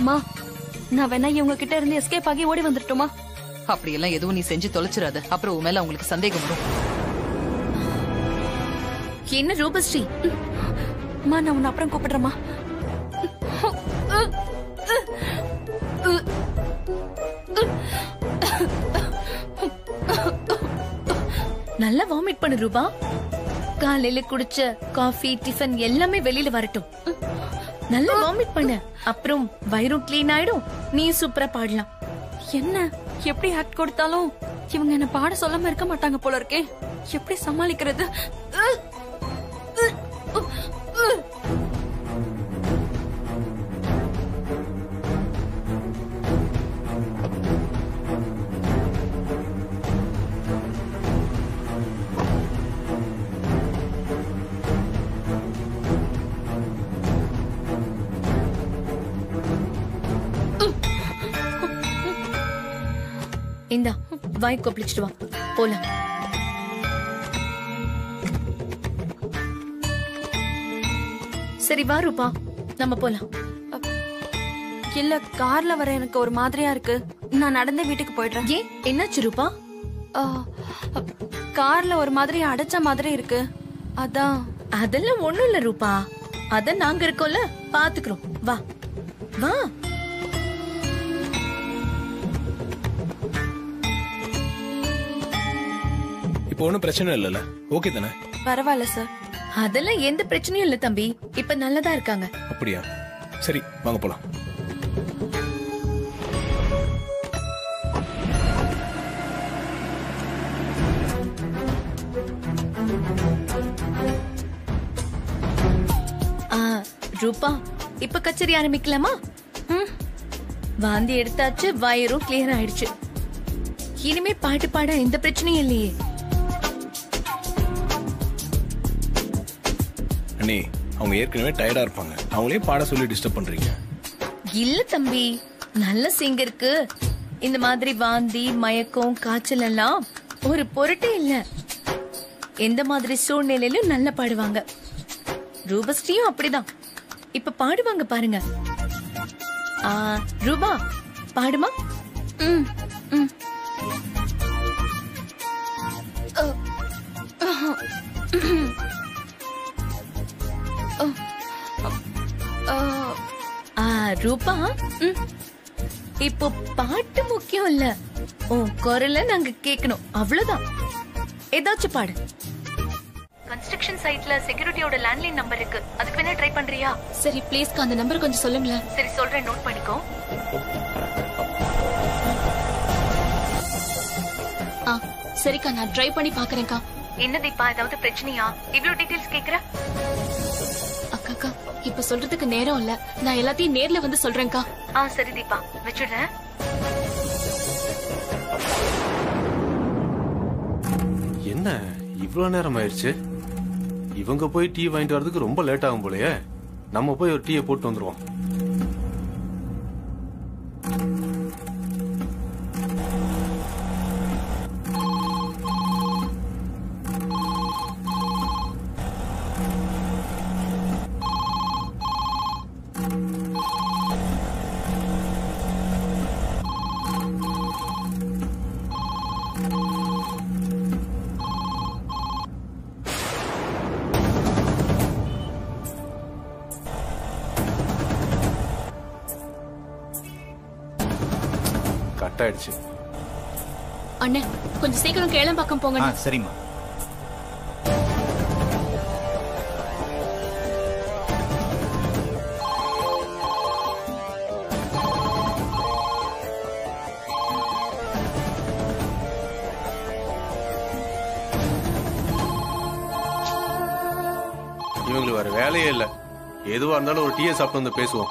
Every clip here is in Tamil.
மா நான் வேணா இவங்க கிட்ட இருந்து எஸ்கேப் ஆகி ஓடி வந்துட்டோமா அப்படியெல்லாம் எதுவும் நீ செஞ்சு தொலைச்சிடாத அப்புறம் உன் மேல அவங்களுக்கு சந்தேகம் வரும் என்ன ரூபஸ்ரீ மா நான் உன்னை அப்புறம் கூப்பிடுறேம்மா நல்லா வாமிட் பண்ணு ரூபா காலையில குடிச்ச காஃபி டிஃபன் எல்லாமே வெளியில வரட்டும் நல்லா வாமிட் பண்ணு அப்புறம் வயிறும் க்ளீன் ஆயிடும் நீ சூப்பரா பாடலாம் என்ன எப்படி ஆக்ட் கொடுத்தாலும் இவங்க என்ன பாட சொல்லாம இருக்க மாட்டாங்க போல இருக்கே எப்படி சமாளிக்கிறது இந்தா வாய் கொப்பளிச்சிட்டு வா போலாம் சரி வா ரூபா நம்ம போலாம் இல்ல கார்ல வர எனக்கு ஒரு மாதிரியா இருக்கு நான் நடந்தே வீட்டுக்கு போயிடுறேன் ஏன் என்னாச்சு ரூபா ஆ, கார்ல ஒரு மாதிரி அடைச்ச மாதிரி இருக்கு அதான் அதெல்லாம் ஒண்ணும் இல்ல ரூபா அத நாங்க இருக்கோம்ல பாத்துக்கிறோம் வா வா இப்போ ஒன்றும் பிரச்சனை இல்லைல்ல ஓகே தானே பரவாயில்ல சார் அதெல்லாம் எந்த பிரச்சனையும் இல்ல தம்பி இப்ப நல்லதா இருக்காங்க அப்படியா சரி வாங்க போலாம் ஆ, ரூபா இப்ப கச்சேரி ஆரம்பிக்கலாமா ம். வாந்தி எடுத்தாச்சு வயிறும் கிளியர் ஆயிடுச்சு இனிமே பாட்டு பாட எந்த பிரச்சனையும் இல்லையே அண்ணி அவங்க ஏற்கனவே டயர்டா இருப்பாங்க அவங்களே பாட சொல்லி டிஸ்டர்ப் பண்றீங்க இல்ல தம்பி நல்ல சிங்கருக்கு இந்த மாதிரி வாந்தி மயக்கம் காய்ச்சல் எல்லாம் ஒரு பொருட்டே இல்ல எந்த மாதிரி சூழ்நிலையிலும் நல்லா பாடுவாங்க ரூபஸ்ரீயும் அப்படிதான் இப்ப பாடுவாங்க பாருங்க ஆ, ரூபா பாடுமா ம் ம் ஆ, ஆ, ரூபா ம். இப்போ பாட்டு முக்கியம் இல்ல உன் குரல நாங்க கேட்கணும் அவ்வளவுதான் ஏதாச்சும் பாடு கன்ஸ்ட்ரக்ஷன் சைட்ல செக்யூரிட்டியோட லேண்ட்லைன் நம்பர் இருக்கு அதுக்கு வேணா ட்ரை பண்றியா சரி ப்ளீஸ்க்கு அந்த நம்பர் கொஞ்சம் சொல்லுங்களேன் சரி சொல்றேன் நோட் பண்ணிக்கோ ஆ சரிக்கா நான் ட்ரை பண்ணி பாக்குறேன்க்கா என்ன தீபா ஏதாவது பிரச்சனையா இவ்ளோ டீடைல்ஸ் கேக்குற அக்காக்கா இப்ப சொல்றதுக்கு நேரம் இல்ல நான் எல்லாத்தையும் நேர்ல வந்து சொல்றேன்க்கா ஆ சரி தீபா வச்சுடுறேன் என்ன இவ்வளவு நேரம் ஆயிடுச்சு இவங்க போய் டீ வாங்கிட்டு வரதுக்கு ரொம்ப லேட் ஆகும் போலயே நம்ம போய் ஒரு டீயை போட்டு வந்துருவோம் கட் ஆயிடுச்சு அண்ணே கொஞ்சம் சீக்கிரம் கேளம்பாக்கம் போங்க ஆ சரிம்மா இவங்களுக்கு வேற வேலையே இல்ல எதுவா இருந்தாலும் ஒரு டீயை சாப்பிட்டு வந்து பேசுவோம்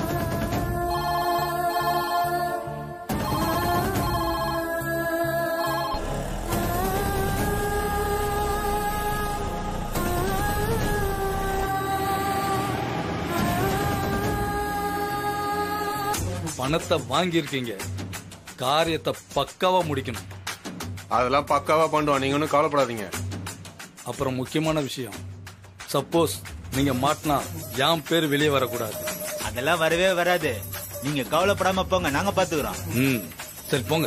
பணத்தை வாங்கியிருக்கீங்க காரியத்தை பக்காவா முடிக்கணும் அதெல்லாம் பக்காவா பண்ணுவோம் நீங்க ஒன்றும் கவலைப்படாதீங்க அப்புறம் முக்கியமான விஷயம் சப்போஸ் நீங்க மாட்டினா என் பேர் வெளியே வரக்கூடாது அதெல்லாம் வரவே வராது நீங்க கவலைப்படாம போங்க நாங்க பாத்துக்கிறோம் ம் சரி போங்க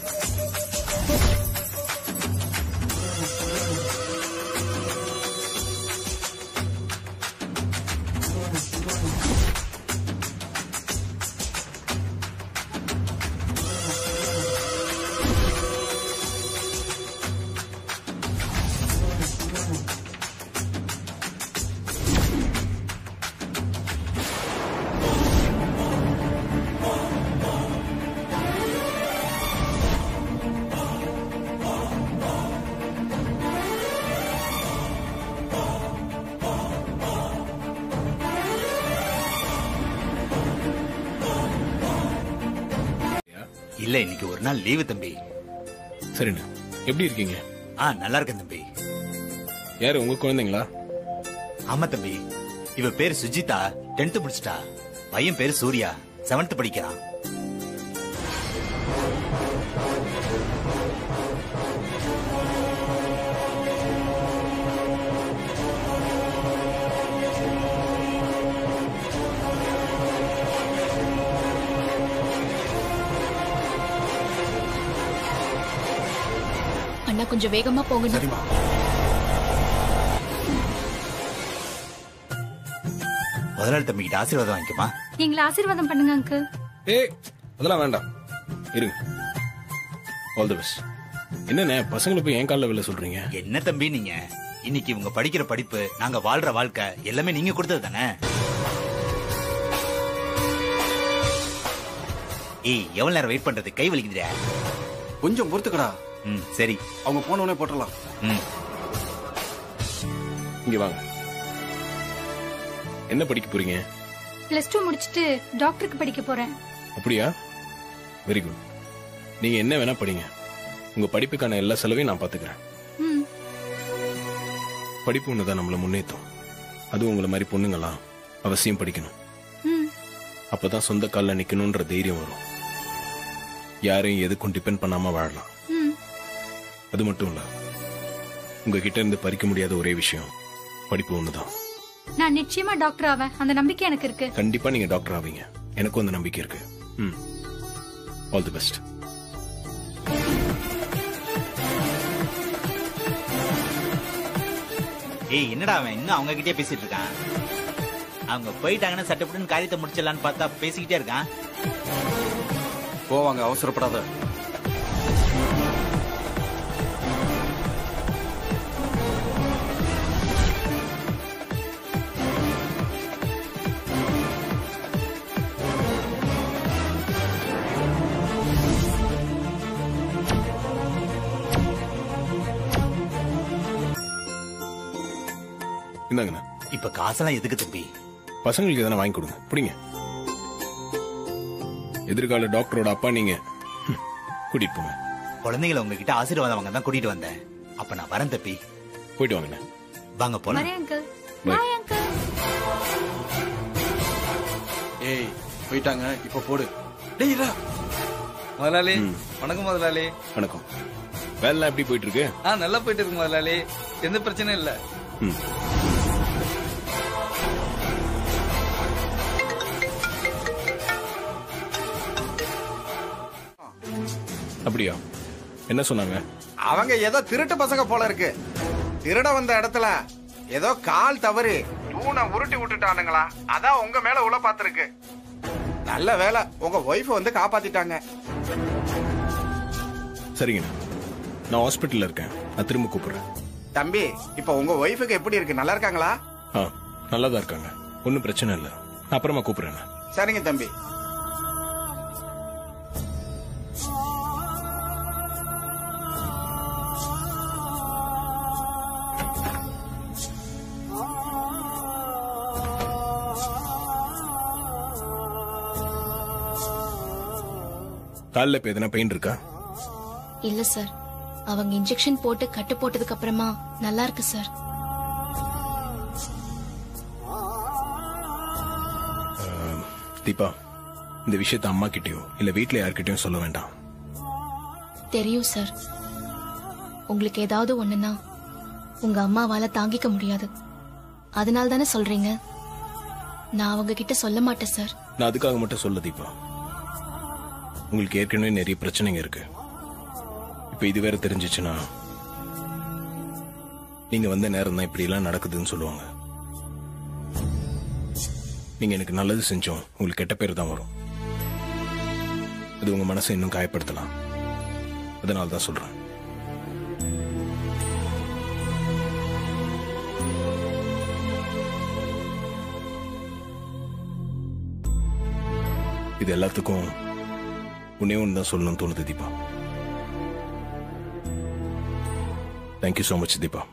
இல்ல இன்னைக்கு ஒரு நாள் லீவு தம்பி சரிண்ணா எப்படி இருக்கீங்க ஆ நல்லா இருக்கேன் தம்பி யாரு உங்க குழந்தைங்களா ஆமா தம்பி இவ பேரு சுஜிதா டென்த் முடிச்சிட்டா பையன் பேரு சூர்யா செவன்த் படிக்கிறான் அண்ணா கொஞ்சம் வேகமா போங்க முதலாளி தம்பி கிட்ட ஆசீர்வாதம் வாங்கிக்குமா எங்களை ஆசீர்வாதம் பண்ணுங்க அங்கிள் ஏய் அதெல்லாம் வேண்டாம் இருங்க ஆல் தி பெஸ்ட் என்னண்ணே பசங்களை போய் என் காலில் வெளில சொல்றீங்க என்ன தம்பி நீங்க இன்னைக்கு இவங்க படிக்கிற படிப்பு நாங்க வாழ்ற வாழ்க்கை எல்லாமே நீங்க கொடுத்தது தானே ஏய் எவ்வளவு நேரம் வெயிட் பண்றது கை வலிக்குதுடா கொஞ்சம் பொறுத்துக்கடா ம் சரி அவங்க போன உடனே போட்டுடலாம் ம் இங்க வாங்க என்ன படிக்க போறீங்க பிளஸ் டூ முடிச்சிட்டு டாக்டருக்கு படிக்க போறேன் அப்படியா வெரி குட் நீங்க என்ன வேணா படிங்க உங்க படிப்புக்கான எல்லா செலவையும் நான் பாத்துக்கிறேன் ம் படிப்பு ஒண்ணுதான் நம்மள முன்னேற்றும் அதுவும் உங்களை மாதிரி பொண்ணுங்களாம் அவசியம் படிக்கணும் ம் அப்பதான் சொந்த கால்ல நிக்கணும்ன்ற தைரியம் வரும் யாரையும் எதுக்கும் டிபெண்ட் பண்ணாம வாழலாம் ம் அது மட்டும் இல்ல உங்ககிட்ட இருந்து பறிக்க முடியாத ஒரே விஷயம் படிப்பு ஒண்ணுதான் நான் நிச்சயமா டாக்டர் ஆவேன் அந்த நம்பிக்கை எனக்கு இருக்கு கண்டிப்பா நீங்க டாக்டர் ஆவீங்க எனக்கும் அந்த நம்பிக்கை இருக்கு ம் ஆல் தி பெஸ்ட் ஏய் என்னடா அவன் இன்னும் அவங்க கிட்டே பேசிட்டு இருக்கான் அவங்க போயிட்டாங்கன்னா சட்டப்பட்டு காரியத்தை முடிச்சிடலான்னு பார்த்தா பேசிக்கிட்டே இருக்கான் போவாங்க அவசரப்படாத இந்தாங்கண்ணா இப்ப காசெல்லாம் எதுக்கு தம்பி பசங்களுக்கு எதனா வாங்கி கொடுங்க பிடிங்க எதிர்கால டாக்டரோட அப்பா நீங்க ஹம், கூட்டிட்டு போங்க குழந்தைகளை உங்ககிட்ட ஆசீர்வாதம் வாங்க தான் கூட்டிட்டு வந்தேன் அப்ப நான் வரேன் தம்பி போயிட்டு வாங்கண்ணா வாங்க போலாம் வரேன் அங்கிள் Bye. பாய் அங்கிள் ஏய் போயிட்டாங்க இப்ப போடு டேய் இரா முதலாளி வணக்கம் முதலாளி வணக்கம் வேலை எப்படி போயிட்டு இருக்கு ஆ நல்லா போயிட்டு இருக்கு முதலாளி எந்த பிரச்சனையும் இல்ல ம். அப்படியா என்ன சொன்னாங்க அவங்க ஏதோ திருட்டு பசங்க போல இருக்கு திருட வந்த இடத்துல ஏதோ கால் தவறி தூணை உருட்டி விட்டுட்டானுங்களா அதான் உங்க மேல உள்ள பாத்துருக்கு நல்ல வேலை உங்க ஒய்ஃப் வந்து காப்பாத்திட்டாங்க சரிங்க நான் ஹாஸ்பிட்டல்ல இருக்கேன் நான் திரும்ப கூப்பிடுறேன் தம்பி இப்ப உங்க ஒய்ஃபுக்கு எப்படி இருக்கு நல்லா இருக்காங்களா ஆ நல்லா தான் இருக்காங்க ஒன்றும் பிரச்சனை இல்லை நான் அப்புறமா கூப்பிடுறேன் சரிங்க தம்பி காலில் இப்போ எதனா பெயின் இருக்கா இல்ல சார் அவங்க இன்ஜெக்ஷன் போட்டு கட்டு போட்டதுக்கு அப்புறமா நல்லா இருக்கு சார் தீபா இந்த விஷயத்த அம்மா கிட்டயோ இல்ல வீட்ல யார்கிட்டயும் சொல்ல வேண்டாம் தெரியும் சார் உங்களுக்கு ஏதாவது ஒண்ணுன்னா உங்க அம்மாவால தாங்கிக்க முடியாது அதனால தானே சொல்றீங்க நான் அவங்க கிட்ட சொல்ல மாட்டேன் சார் நான் அதுக்காக மட்டும் சொல்ல தீபா உங்களுக்கு ஏற்கனவே நிறைய பிரச்சனைங்க இருக்கு இப்ப இது வேற தெரிஞ்சிச்சுன்னா நீங்க வந்த நேரம் தான் இப்படி எல்லாம் நடக்குதுன்னு சொல்லுவாங்க நீங்க எனக்கு நல்லது செஞ்சோம் உங்களுக்கு கெட்ட பேர் தான் வரும் அது உங்க மனசை இன்னும் காயப்படுத்தலாம் அதனால தான் சொல்றேன் இது எல்லாத்துக்கும் உன்னே ஒன்று தான் சொல்லணும்னு தோணுது Deepa thank you so much Deepa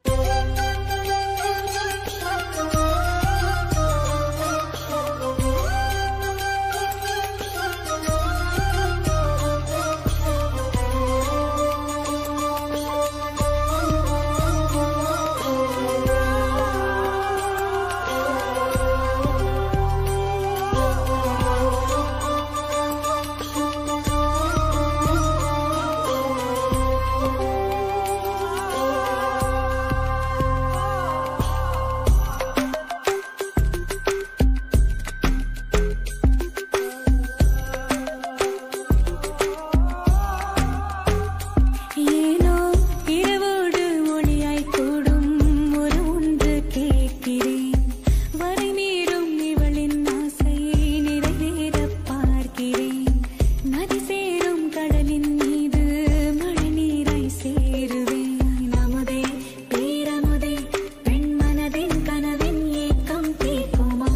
ஏனோ இரவோடு ஒளியாய் கூடும் ஒரு ஒன்று கேட்கிறேன் வரை மீறும் இவளின் ஆசையை நிறைவேற பார்க்கிறேன் நதி சேரும் கடலின் மீது மழை நீராய் சேருவேன் அமுதே பேரமுதே பெண் மனதின் கனவின் ஏக்கம் தீர்க்குமா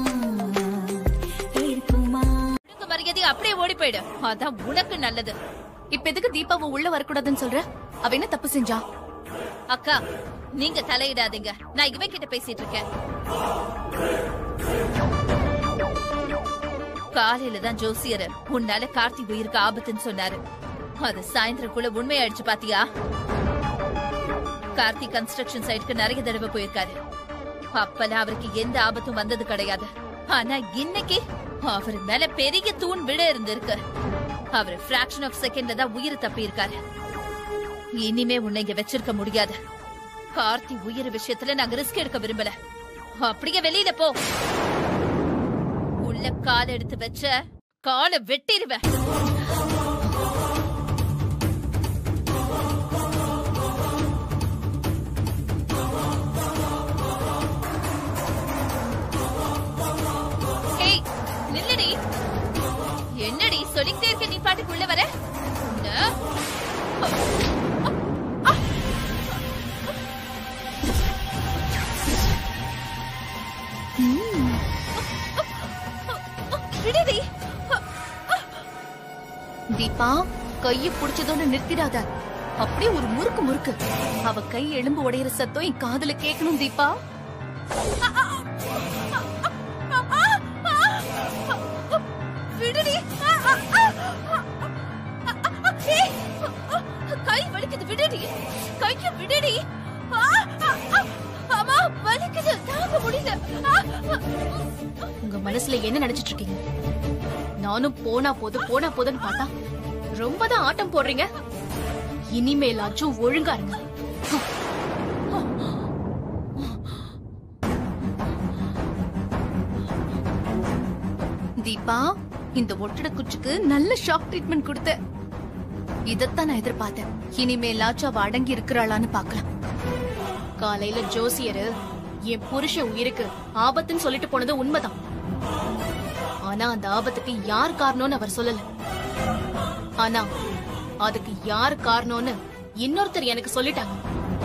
தீர்க்குமா உனக்கு மரியாதை அப்படியே ஓடி போயிடு அதான் உனக்கு நல்லது இப்ப எதுக்கு தீபாவை உள்ள வரக்கூடாதுன்னு சொல்ற அவ என்ன தப்பு செஞ்சா அக்கா நீங்க தலையிடாதீங்க நான் இவன் கிட்ட பேசிட்டு இருக்கேன் காலையில தான் ஜோசியர் உன்னால கார்த்தி உயிருக்கு ஆபத்துன்னு சொன்னாரு அது சாயந்தரக்குள்ள உண்மையாயிடுச்சு பாத்தியா கார்த்தி கன்ஸ்ட்ரக்ஷன் சைட்டுக்கு நிறைய தடவை போயிருக்காரு அப்பெல்லாம் அவருக்கு எந்த ஆபத்தும் வந்தது கிடையாது ஆனா இன்னைக்கு அவர் மேல பெரிய தூண் விட இருந்திருக்கு அவர் பிராக்ஷன் ஆஃப் செகண்ட்ல தான் உயிர் தப்பி இருக்காரு இனிமே உன்னை இங்க வச்சிருக்க முடியாது கார்த்தி உயிர் விஷயத்துல நாங்க ரிஸ்க் எடுக்க விரும்பல அப்படியே வெளியில போ உள்ள கால் எடுத்து வச்ச காலை வெட்டிடுவேன் ஏய், நில்லுடி என்னடி சொல்லிக்கிட்டே இருக்க நீ பாட்டுக்கு உள்ள வர உன்னை- ம். விடுடி தீபா கைய புடிச்சதோட நிறுத்திடாத அப்படியே ஒரு முறுக்கு முறுக்கு அவ கை எலும்பு உடையிற சத்தம் என் காதுல கேட்கணும் தீபா விடுடி ஏய், கை வலிக்குது விடுடி கைய விடுடி அம்மா வலிக்குது தாங்க முடியல உங்க மனசுல என்ன நினைச்சிட்டு இருக்கீங்க நானும் போனா போது போனா போதுன்னு பார்த்தா ரொம்ப தான் ஆட்டம் போடுறீங்க இனிமேலாச்சும் ஒழுங்கா இருங்க தீபா இந்த ஒட்டட குச்சிக்கு நல்ல ஷாக் ட்ரீட்மெண்ட் கொடுத்த இதத்தான் நான் எதிர்பார்த்தேன் இனிமேலாச்சும் அவ அடங்கி இருக்கிறாளான்னு பார்க்கலாம் காலையில ஜோசியரு என் புருஷன் உயிருக்கு ஆபத்துன்னு சொல்லிட்டு போனது உண்மைதான் ஆனா அந்த ஆபத்துக்கு யார் காரணம்னு அவர் சொல்லல ஆனா அதுக்கு யார் காரணம்னு இன்னொருத்தர் எனக்கு சொல்லிட்டாங்க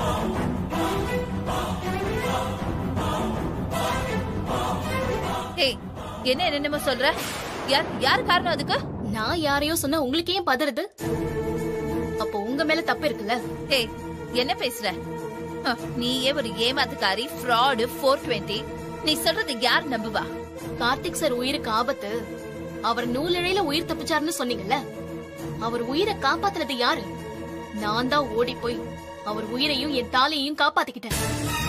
ஏய் என்ன என்னமோ சொல்ற யார் யார் காரணம் அதுக்கு நான் யாரையோ சொன்னா உங்களுக்கு ஏன் பதறது அப்போ உங்க மேல தப்பு இருக்குல்ல ஏய் என்ன பேசுற ஹ, நீயே ஒரு ஏமாத்துக்காரி ஃப்ராடு ஃபோர் டுவெண்ட்டி நீ சொல்றது யார் நம்புவா கார்த்திக் சார் உயிருக்கு ஆபத்து அவர் நூலிழையில உயிர் தப்பிச்சாருன்னு சொன்னீங்கல்ல அவர் உயிரை காப்பாத்துனது யாரு நான் தான் ஓடி போய் அவர் உயிரையும் என் தாலியையும் காப்பாத்திக்கிட்டேன்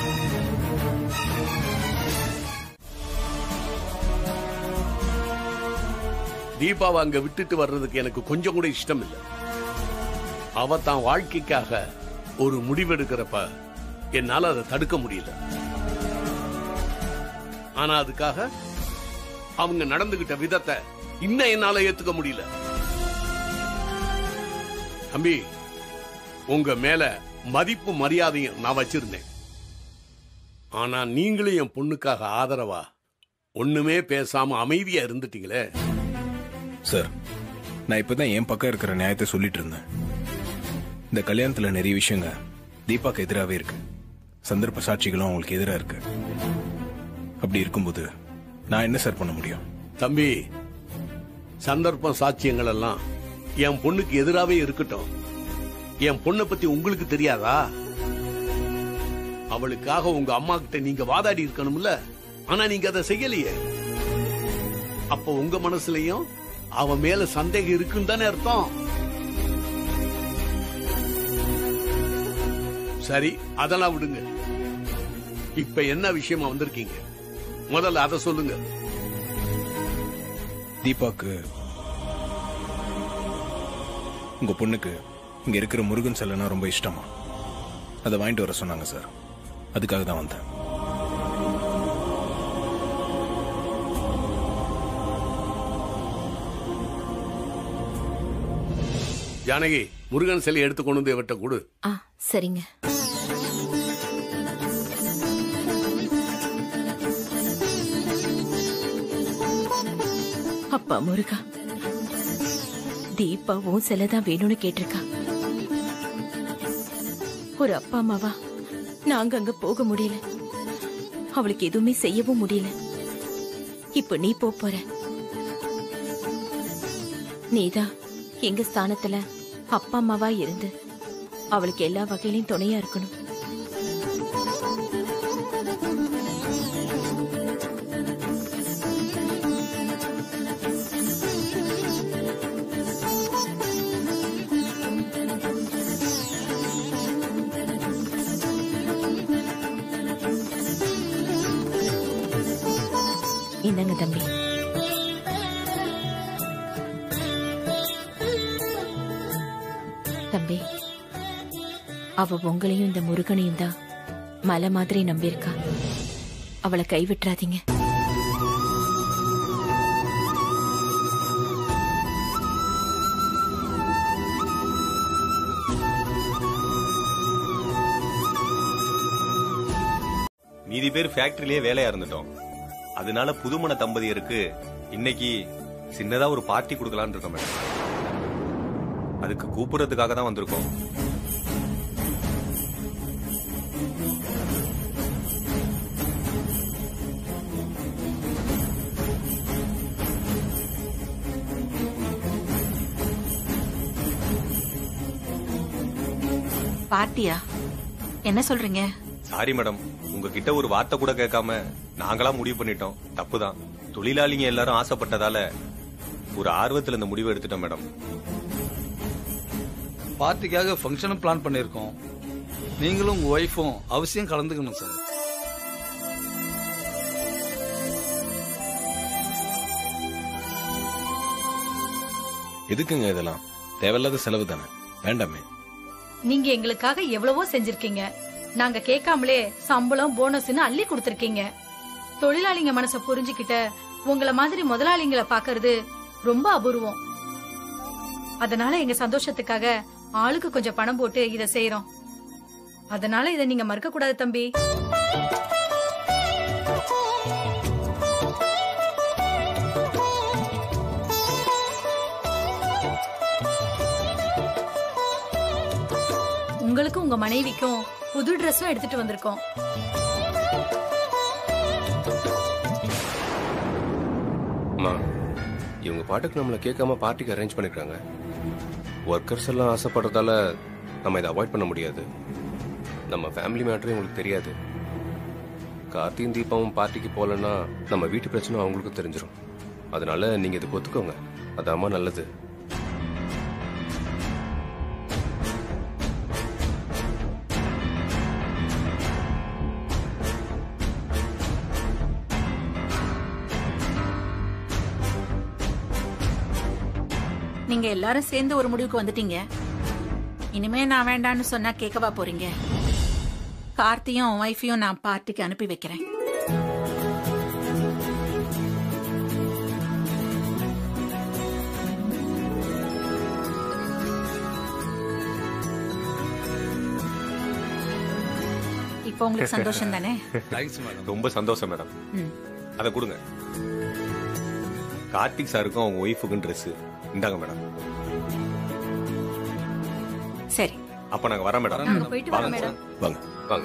தீபாவை அங்க விட்டுட்டு வர்றதுக்கு எனக்கு கொஞ்சம் கூட இஷ்டம் இல்லை அவ தான் வாழ்க்கைக்காக ஒரு முடிவெடுக்கிறப்ப என்னால அதை தடுக்க முடியல ஆனா அதுக்காக அவங்க நடந்துகிட்ட விதத்தை இன்னும் என்னால ஏத்துக்க முடியல தம்பி உங்க மேல மதிப்பு மரியாதையும் நான் வச்சிருந்தேன் ஆனா நீங்களும் என் பொண்ணுக்காக ஆதரவா ஒண்ணுமே பேசாம அமைதியா இருந்துட்டீங்களே சார் நான் இப்பதான் என் பக்கம் இருக்கிற நியாயத்தை சொல்லிட்டு இருந்தேன் இந்த கல்யாணத்துல நிறைய விஷயங்க தீபாக்கு எதிராகவே இருக்கு சந்தர்ப்ப சாட்சிகளும் அவங்களுக்கு எதிராக இருக்கு அப்படி இருக்கும்போது நான் என்ன சார் பண்ண முடியும் தம்பி சந்தர்ப்பம் சாட்சியங்கள் எல்லாம் என் பொண்ணுக்கு எதிராவே இருக்கட்டும் என் பொண்ணை பத்தி உங்களுக்கு தெரியாதா அவளுக்காக உங்க அம்மா கிட்ட நீங்க வாதாடி இருக்கணும்ல ஆனா நீங்க அதை செய்யலையே அப்ப உங்க மனசுலயும் அவ மேல சந்தேகம் இருக்குன்னு தானே அர்த்தம் சரி அதெல்லாம் விடுங்க இப்ப என்ன விஷயமா வந்திருக்கீங்க முதல்ல அதை சொல்லுங்க தீபாக்கு உங்க பொண்ணுக்கு இங்க இருக்கிற முருகன் சிலைனா ரொம்ப இஷ்டமா அதை வாங்கிட்டு வர சொன்னாங்க சார் அதுக்காக தான் வந்தேன் ஜானகி முருகன் சிலை எடுத்து கொண்டு வந்து இவட்ட கொடு ஆ சரிங்க அப்பா முருகா தீபா உன் சிலை தான் வேணும்னு கேட்டிருக்கா ஒரு அப்பா அம்மாவா நாங்க அங்க போக முடியல அவளுக்கு எதுவுமே செய்யவும் முடியல இப்ப நீ போப் போற நீதான் எங்க ஸ்தானத்துல அப்பா அம்மாவா இருந்து அவளுக்கு எல்லா வகையிலும் துணையா இருக்கணும் இந்தாங்க தம்பி தம்பி அவ உங்களையும் இந்த முருகனையும் தான் மலை மாதிரி நம்பியிருக்கா அவளை கைவிட்டுறாதீங்க மீதி பேர் ஃபேக்டரியிலேயே வேலையா இருந்துட்டோம் அதனால புதுமண தம்பதியருக்கு இன்னைக்கு சின்னதா ஒரு பார்ட்டி கொடுக்கலாம்னு இருக்கோம் மேடம் அதுக்கு கூப்பிடுறதுக்காக தான் வந்திருக்கோம் பார்ட்டியா என்ன சொல்றீங்க சாரி மேடம் உங்ககிட்ட ஒரு வார்த்தை கூட கேட்காம நாங்களா முடிவு பண்ணிட்டோம் தப்புதான் தொழிலாளிங்க எல்லாரும் ஆசைப்பட்டதால ஒரு ஆர்வத்துல இந்த முடிவு எடுத்துட்டோம் மேடம் பார்ட்டிக்காக ஃபங்க்ஷனும் பிளான் பண்ணியிருக்கோம் நீங்களும் உங்க ஒய்ஃபும் அவசியம் கலந்துக்கணும் சார் எதுக்குங்க இதெல்லாம் தேவையில்லாத செலவு தானே வேண்டாமே நீங்க எங்களுக்காக எவ்வளவோ செஞ்சிருக்கீங்க நாங்க கேட்காமலே சம்பளம் போனஸ்னு அள்ளி கொடுத்திருக்கீங்க தொழிலாளிங்க மனச புரிஞ்சுக்கிட்ட உங்கள மாதிரி முதலாளிங்களை பாக்குறது ரொம்ப அபூர்வம் அதனால எங்க சந்தோஷத்துக்காக ஆளுக்கு கொஞ்சம் பணம் போட்டு இத செய்யறோம் அதனால இத நீங்க மறுக்க கூடாது தம்பி உங்களுக்கும் உங்க மனைவிக்கும் புது ட்ரெஸ்ஸும் எடுத்துட்டு வந்திருக்கோம் அம்மா இவங்க பாட்டுக்கு நம்மளை கேட்காம பார்ட்டிக்கு அரேஞ்ச் பண்ணிருக்காங்க ஒர்க்கர்ஸ் எல்லாம் ஆசைப்படுறதால நம்ம இதை அவாய்ட் பண்ண முடியாது நம்ம ஃபேமிலி மேட்டரும் உங்களுக்கு தெரியாது கார்த்தியும் தீபாவும் பார்ட்டிக்கு போகலன்னா நம்ம வீட்டு பிரச்சனை அவங்களுக்கும் தெரிஞ்சிடும் அதனால நீங்க இதுக்கு ஒத்துக்கோங்க அதாம்மா நல்லது நீங்க எல்லாரும் சேர்ந்து ஒரு முடிவுக்கு வந்துட்டீங்க இனிமே நான் வேண்டான்னு சொன்னா கேட்கவா போறீங்க கார்த்தியும் ஒய்ஃபையும் நான் பார்ட்டிக்கு அனுப்பி வைக்கிறேன் இப்போ உங்களுக்கு சந்தோஷம் தானே ரொம்ப சந்தோஷம் மேடம் ம். அதை கொடுங்க கார்த்திக் சாருக்கும் அவங்க ஒய்ஃபுக்கும் Dress இந்தாங்க மேடம் சரி அப்ப நாங்க வரோம் மேடம் நாங்க போயிட்டு வரோம், வாங்க மேடம். சார். வாங்க வாங்க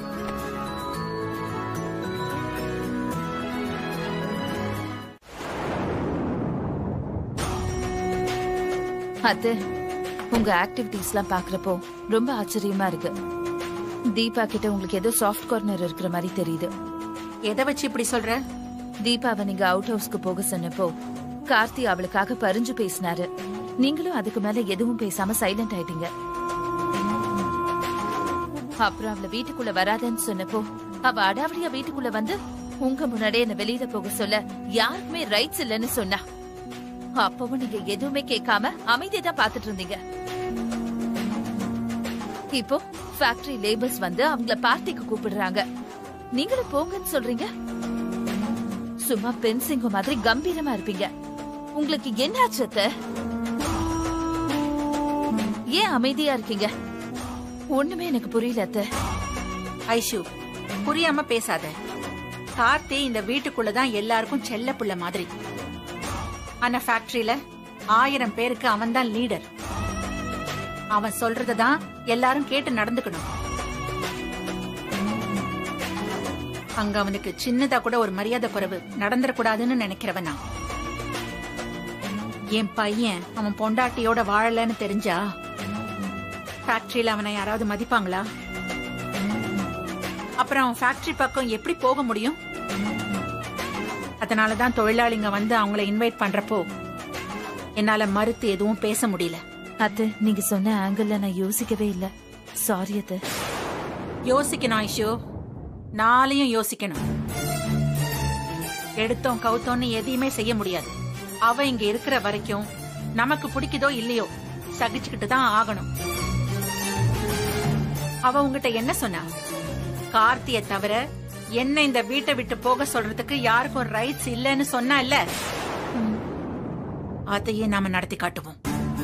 அத்து உங்க ஆக்டிவிட்டீஸ்லாம் பாக்குறப்போ ரொம்ப ஆச்சரியமா இருக்கு தீபா கிட்ட உங்களுக்கு ஏதோ சாஃப்ட் கார்னர் இருக்கிற மாதிரி தெரியுது எதை வச்சு இப்படி சொல்ற தீபாவை நீங்க அவுட் ஹவுஸ்க்கு போக சொன்னப்போ கார்த்தி அவளுக்காக பறிஞ்சு பேசினாரு நீங்களும் அதுக்கு மேல எதுவும் பேசாம சைலண்ட் ஆயிட்டீங்க அப்புறம் அவளை வீட்டுக்குள்ள வராதன்னு சொன்னப்போ அவ அடாவடியா வீட்டுக்குள்ள வந்து உங்க முன்னாடியே என்ன வெளியில போக சொல்ல யாருக்குமே ரைட்ஸ் இல்லைன்னு சொன்னா அப்பவும் நீங்க எதுவுமே கேட்காம அமைதியா தான் பாத்துட்டு இருந்தீங்க இப்போ ஃபேக்டரி லேபர்ஸ் வந்து அவங்கள பார்ட்டிக்கு கூப்பிடுறாங்க நீங்களும் போங்கன்னு சொல்றீங்க சும்மா பென்சிங்க மாதிரி கம்பீரமா இருப்பீங்க உங்களுக்கு என்ன ஆச்சு அத்தை? ஏன் அமைதியா இருக்கீங்க ஒண்ணுமே எனக்கு புரியல அத்தை ஐஷு புரியாம பேசாத கார்த்தி இந்த வீட்டுக்குள்ளதான் எல்லாருக்கும் செல்ல புள்ள மாதிரி ஆனா ஃபேக்டரியில ஆயிரம் பேருக்கு அவன் தான் லீடர் அவன் சொல்றதான் எல்லாரும் கேட்டு நடந்துக்கணும் அங்க அவனுக்கு சின்னதா கூட ஒரு மரியாதை குறைவு நடந்துடக்கூடாதுன்னு நினைக்கிறவன் நான் என் பையன் அவன் பொண்டாட்டியோட வாழலன்னு தெரிஞ்சா ஃபேக்டரியில அவனை யாராவது மதிப்பாங்களா அப்புறம் அவன் ஃபேக்டரி பக்கம் எப்படி போக முடியும் அதனாலதான் தொழிலாளிங்க வந்து அவங்கள இன்வைட் பண்றப்போ என்னால மறுத்து எதுவும் பேச முடியல அத்தை நீங்க சொன்ன ஆங்கிள் நான் யோசிக்கவே இல்ல சாரி அத்தை யோசிக்கணும் ஐஷோ நாளையும் யோசிக்கணும் எடுத்தோம் கவுத்தோன்னு எதையுமே செய்ய முடியாது அவ இங்க இருக்கிற வரைக்கும் நமக்கு பிடிக்குதோ இல்லையோ சகிச்சுக்கிட்டு தான் ஆகணும் அவ உங்ககிட்ட என்ன சொன்னா கார்த்திய தவிர என்ன இந்த வீட்டை விட்டு போக சொல்றதுக்கு யாருக்கும் ரைட்ஸ் இல்லைன்னு சொன்னா இல்ல அதையே நாம நடத்தி காட்டுவோம்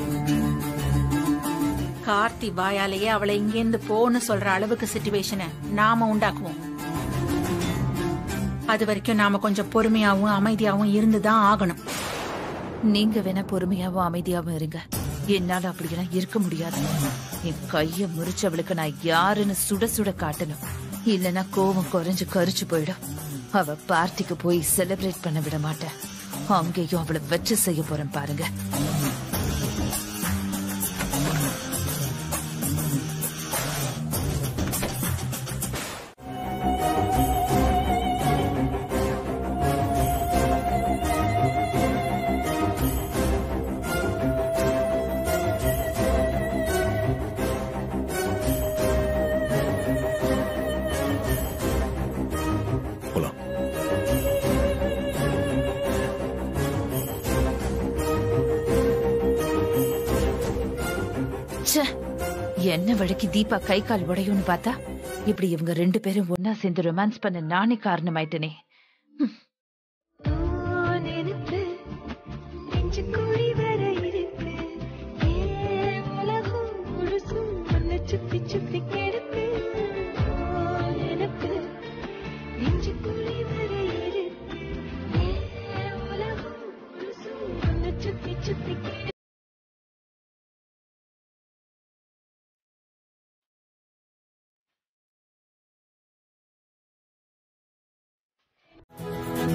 கார்த்தி வாயாலேயே அவளை இங்கேருந்து போன்னு சொல்ற அளவுக்கு சிச்சுவேஷனை நாம உண்டாக்குவோம் அது வரைக்கும் நாம கொஞ்சம் பொறுமையாவும் அமைதியாவும் இருந்துதான் ஆகணும் நீங்க வேணா பொறுமையாவும் அமைதியாவும் இருங்க என்னால அப்படியெல்லாம் இருக்க முடியாது என் கைய முறிச்சவளுக்கு நான் யாருன்னு சுட சுட காட்டணும் இல்லனா கோவம் குறைஞ்சு கரிச்சு போயிடும் அவ பார்ட்டிக்கு போய் செலிப்ரேட் பண்ண விட மாட்டேன் அங்கேயும் அவளை வச்சு செய்ய போறேன் பாருங்க போலாம் ச்சே என்ன வழக்கு தீபா கை கால் உடையும்னு பார்த்தா இப்படி இவங்க ரெண்டு பேரும் ஒன்னா சேர்ந்து ரொமான்ஸ் பண்ண நானே காரணமாயிட்டனே நெஞ்சுக்குழி வர இருக்கு ஏன் உலகம் முழுசும் உன்னை சுத்தி சுத்தி கிடக்கு ஓ, நினப்பு நெஞ்சுக்குழி வர இருக்கு ஏன் உலகம் முழுசும் உன்னை சுத்தி சுத்தி கிடக்கு ஆ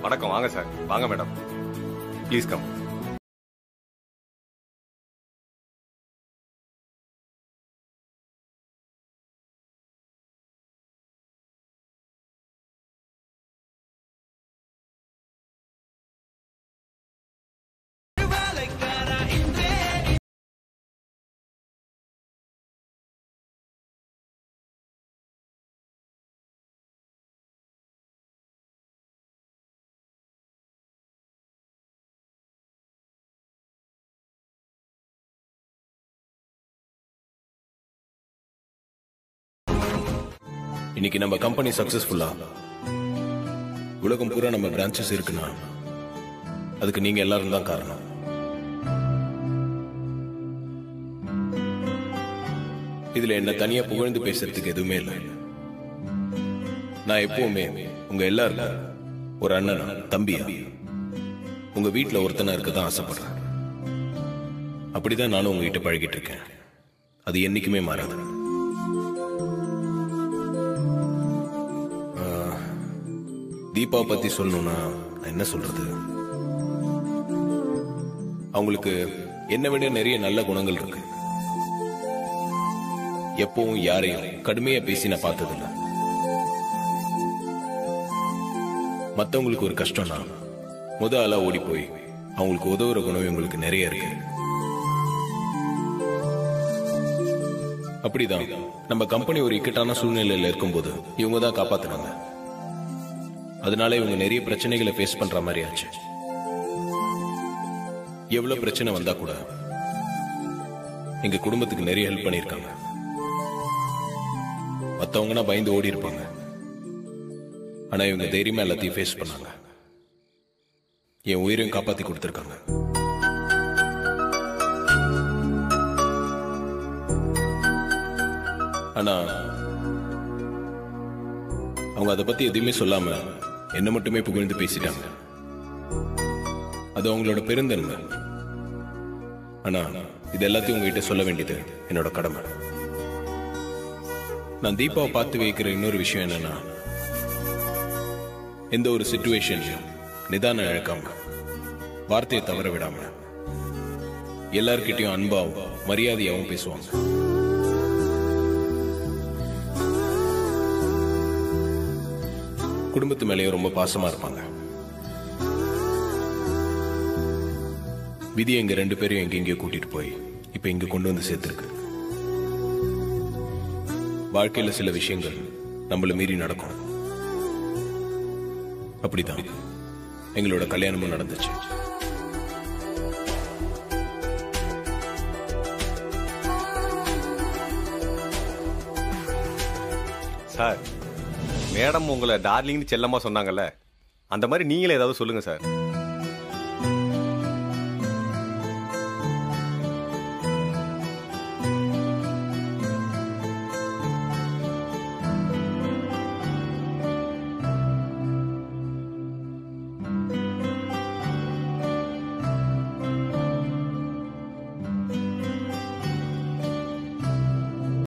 வணக்கம் வாங்க சார் வாங்க மேடம் ப்ளீஸ் கம் இன்னைக்கு நம்ம கம்பெனி சக்சஸ்ஃபுல்லா உலகம் பூரா நம்ம பிரான்ச்சஸ் இருக்குன்னா அதுக்கு நீங்க எல்லாரும் தான் காரணம் இதுல என்ன தனியா புகழ்ந்து பேசுறதுக்கு எதுவுமே இல்லை நான் எப்பவுமே உங்க எல்லாருக்கும் ஒரு அண்ணனா தம்பியா உங்க வீட்டுல ஒருத்தனா இருக்க தான் ஆசைப்படுறேன் அப்படிதான் நானும் உங்ககிட்ட பழகிட்டு இருக்கேன் அது என்னைக்குமே மாறாது ஆஹ், தீபாவை பத்தி சொல்லணும்னா நான் என்ன சொல்றது அவங்களுக்கு என்னை விட நிறைய நல்ல குணங்கள் இருக்கு எப்பவும் யாரையும் கடுமையா பேசி நான் பார்த்ததில்ல மத்தவங்களுக்கு ஒரு கஷ்டம்னா முத ஆளா ஓடி போய் அவங்களுக்கு உதவுற குணம் இவங்களுக்கு நிறைய இருக்கு அப்படிதான் நம்ம கம்பெனி ஒரு இக்கட்டான சூழ்நிலையில இருக்கும்போது இவங்க தான் காப்பாத்துனாங்க அதனால இவங்க நிறைய பிரச்சனைகளை ஃபேஸ் பண்ற மாதிரி ஆச்சு எவ்வளவு பிரச்சனை வந்தா கூட எங்க குடும்பத்துக்கு நிறைய ஹெல்ப் பண்ணிருக்காங்க மத்தவங்கன்னா பயந்து ஓடி இருப்பாங்க ஆனா இவங்க தைரியமா எல்லாத்தையும் ஃபேஸ் பண்ணாங்க என் உயிரையும் காப்பாத்தி கொடுத்திருக்காங்க ஆனா அவங்க அதை பத்தி எதுவுமே சொல்லாம என்ன மட்டுமே புகழ்ந்து பேசிட்டாங்க அது அவங்களோட பெருந்தன்மை ஆனா இது எல்லாத்தையும் உங்ககிட்ட சொல்ல வேண்டியது என்னோட கடமை நான் தீபாவை பார்த்து வைக்கிற இன்னொரு விஷயம் என்னன்னா எந்த ஒரு சுச்சுவேஷன்லையும் நிதானம் இழக்காம வார்த்தையை தவற விடாம எல்லார்கிட்டயும் அன்பாவும் மரியாதையாவும் பேசுவாங்க குடும்பத்து மேலேயும் ரொம்ப பாசமா இருப்பாங்க விதி எங்க ரெண்டு பேரையும் எங்கெங்கயோ கூட்டிட்டு போய் இப்ப இங்க கொண்டு வந்து சேர்த்திருக்கு வாழ்க்கையில சில விஷயங்கள் நம்மள மீறி நடக்கும் அப்படிதான் எங்களோட கல்யாணமும் நடந்துச்சு சார் மேடம் உங்களை டார்லிங்னு செல்லமா சொன்னாங்கல்ல அந்த மாதிரி நீங்களே ஏதாவது சொல்லுங்க சார்